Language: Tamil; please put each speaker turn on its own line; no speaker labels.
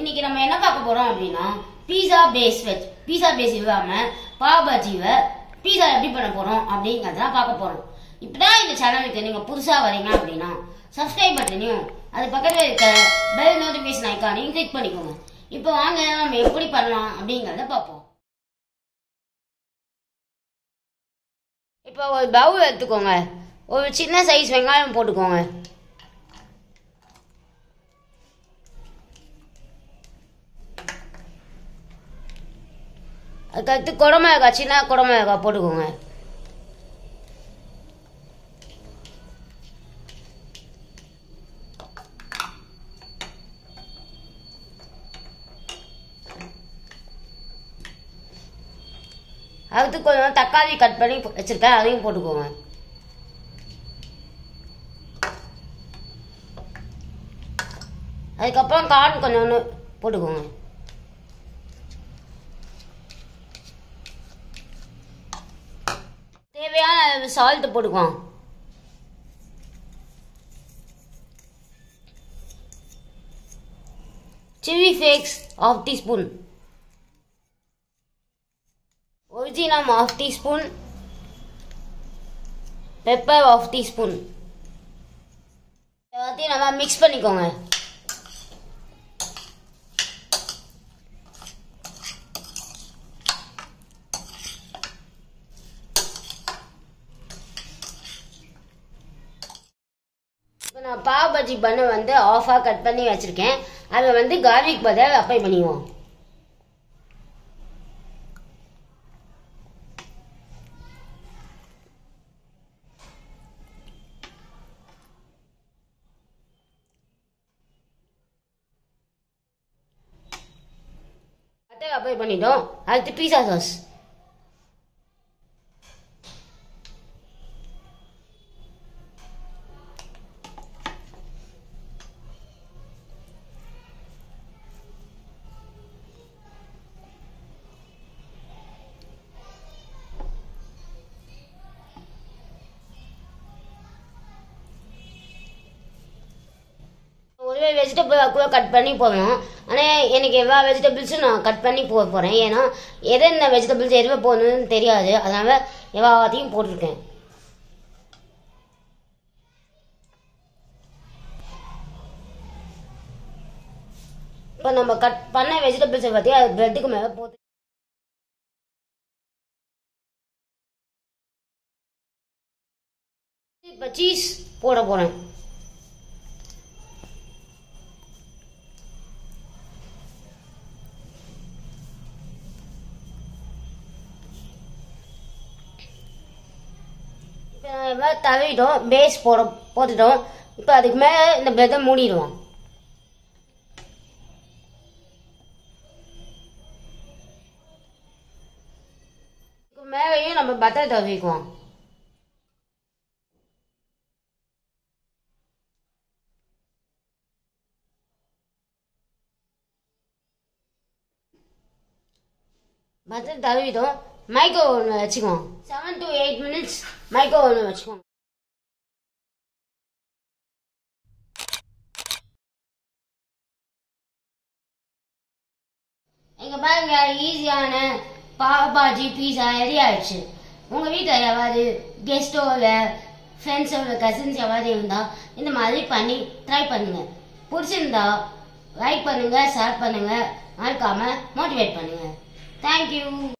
இன்னைக்கு நம்ம என்ன பார்க்க போறோம் அப்படின்னா pizza base veg pizza base இல்லாம பாவ் பஜ்ஜிவை பீஸா எப்படி பண்ண போறோம் அப்படிங்கறத பார்க்க போறோம் இப்பதான் இந்த சேனலுக்கு நீங்க புதுசா வரீங்க அப்படின்னா சப்ஸ்கிரைப் பட்டனையும் அது பக்கத்துல இருக்க பெல் நோட்டிபிகேஷன் ஐக்கானையும் கிளிக் பண்ணிக்கோங்க இப்போ வாங்க நம்ம எப்படி பண்ணலாம் அப்படிங்கறத பார்ப்போம் இப்போ ஒரு பவுல் எடுத்துக்கோங்க ஒரு சின்ன சைஸ் வெங்காயம் போட்டுக்கோங்க அதுக்கடுத்து குடமிளகா சின்ன குடமிளகா போட்டுக்கோங்க அடுத்து கொஞ்சம் தக்காளி கட் பண்ணி வச்சிருக்கேன் அதையும் போட்டுக்கோங்க அதுக்கப்புறம் கார்ன் கொஞ்சோண்டு போட்டுக்கோங்க தேவையான சால்ட் போட்டுக்குவோம் chilli flakes half teaspoon oregano half teaspoon pepper half teaspoon எல்லாத்தையும் நல்லா மிக்ஸ் பண்ணிக்கோங்க இப்போ நான் பாவ் பஜ்ஜி பண்ண வந்து ஆஃபாக கட் பண்ணி வச்சுருக்கேன் அதை வந்து கார்லிக் பதில் அப்ளை பண்ணிக்குவோம் அதை அப்ளை பண்ணிட்டோம் அடுத்து பீஸா சாஸ் ஒரே வெஜிடபிள் கூட கட் பண்ணி போடணும் ஆனால் எனக்கு எல்லா வெஜிடபிள்ஸும் நான் கட் பண்ணி போட போகிறேன் ஏன்னா எது இந்த வெஜிடபிள்ஸ் எதுவே போடணும்னு தெரியாது அதனால் எல்லாத்தையும் போட்டிருக்கேன் இப்போ நம்ம கட் பண்ண வெஜிடபிள்ஸை பற்றி அது பிரெட்டுக்கு மேலே போட்டு இப்போ சீஸ் போட போகிறேன் இப்போ எல்லாம் தவிட்டோம் பேஸ் போட போட்டுட்டோம் இப்போ அதுக்கு மேலே இந்த பிரெட்டை மூடிடுவோம் இதுக்கு மேலேயும் நம்ம பட்டர் தவிக்குவோம் பட்டர் தவிட்டோம் மைக்ரோ ஓவனில் வச்சுக்குவோம் seven to eight minutes micro ஓவனில் வச்சுக்குவோம் எங்க பாருங்க ஈஸியான பாவ் பாஜி பீஸா ரெடி ஆயிடுச்சு உங்க வீட்டில் யாராவது கெஸ்டோ இல்லை ஃப்ரெண்ட்ஸோ இல்லை கசின்ஸ் யாராவது இருந்தா இந்த மாதிரி பண்ணி ட்ரை பண்ணுங்க பிடிச்சிருந்தா லைக் பண்ணுங்க ஷேர் பண்ணுங்க மறக்காம மோட்டிவேட் பண்ணுங்க தேங்க்யூ